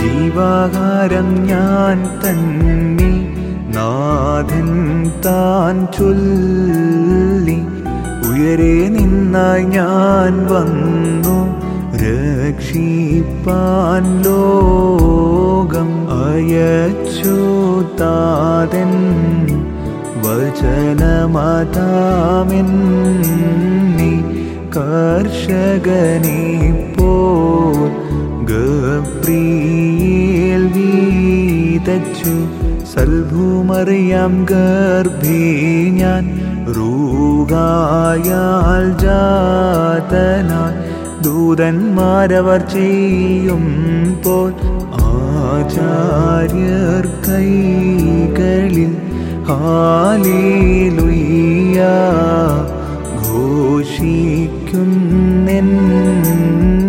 ജീവാഹാരം ഞാൻ തന്നെ നാഥൻ താൻ ചൊല്ലി ഉയരെ നിന്നായി ഞാൻ വന്നു രക്ഷിപ്പാൻ ലോകം അയച്ചു താതൻ വചനമതാമെന്നി കർഷകനെ പോൽ ഗപ്രിയേൽ വീതച്ചു സൽഭൂമറിയാം ഗർഭേ ഞാൻ റൂകായാൽ ജാതനായി ദൂതന്മാരവർ ചെയ്യും പോൽ ആചാര്യർ കൈകളിൽ ഹാലേലുയ്യ ഘോഷിക്കുന്നെൻ